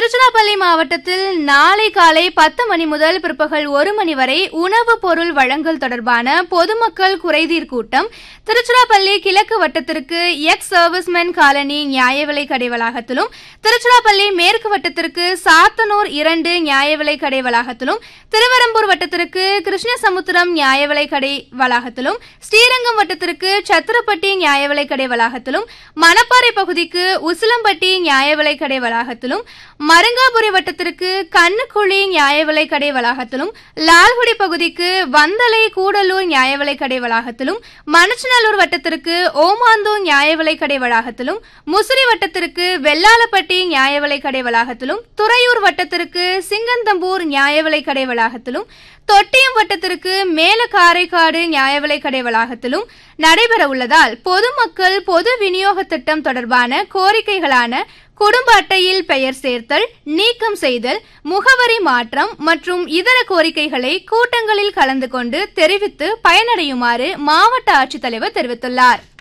திருச்சிராப்பள்ளி மாவட்டத்தில் நாளை காலை பத்து மணி முதல் பிற்பகல் ஒரு மணி வரை உணவுப் பொருள் வழங்கல் தொடர்பான பொதுமக்கள் குறைதீர் கூட்டம் திருச்சிராப்பள்ளி கிழக்கு வட்டத்திற்கு எக்ஸ் சர்வீஸ்மென் காலனி நியாய விலைக் கடை வளாகத்திலும் திருச்சிராப்பள்ளி மேற்கு வட்டத்திற்கு சாத்தனூர் இரண்டு நியாய விலைக் கடை வளாகத்திலும் திருவரம்பூர் வட்டத்திற்கு கிருஷ்ணசமுத்திரம் நியாய விலைக் கடை வளாகத்திலும் ஸ்ரீரங்கம் வட்டத்திற்கு சத்திரப்பட்டி நியாய விலைக் கடை வளாகத்திலும் மணப்பாறை பகுதிக்கு உசிலம்பட்டி நியாய விலைக் கடை வளாகத்திலும் மருங்காபுரி வட்டத்திற்கு கண்ணுக்குழி நியாய விலைக் கடை வளாகத்திலும் லால்குடி பகுதிக்கு வந்தலை கூடலூர் நியாய விலைக் கடை வளாகத்திலும் மணச்சநல்லூர் வட்டத்திற்கு ஓமாந்தூர் நியாய விலைக் கடை வளாகத்திலும் முசிறி வட்டத்திற்கு வெள்ளாளப்பட்டி நியாய விலைக் கடை வளாகத்திலும் துறையூர் வட்டத்திற்கு சிங்கந்தம்பூர் நியாய விலைக் கடை வளாகத்திலும் தொட்டியம் வட்டத்திற்கு மேல காரைக்காடு நியாய விலைக் கடை வளாகத்திலும் நடைபெற உள்ளதால் பொதுமக்கள் பொது விநியோக திட்டம் தொடர்பான கோரிக்கைகளான குடும்ப அட்டையில் பெயர் சேர்த்தல் நீக்கம் செய்தல் முகவரி மாற்றம் மற்றும் இதர கோரிக்கைகளை கூட்டங்களில் கலந்து கொண்டு தெரிவித்து பயனடையுமாறு மாவட்ட ஆட்சித்தலைவர் தெரிவித்துள்ளார்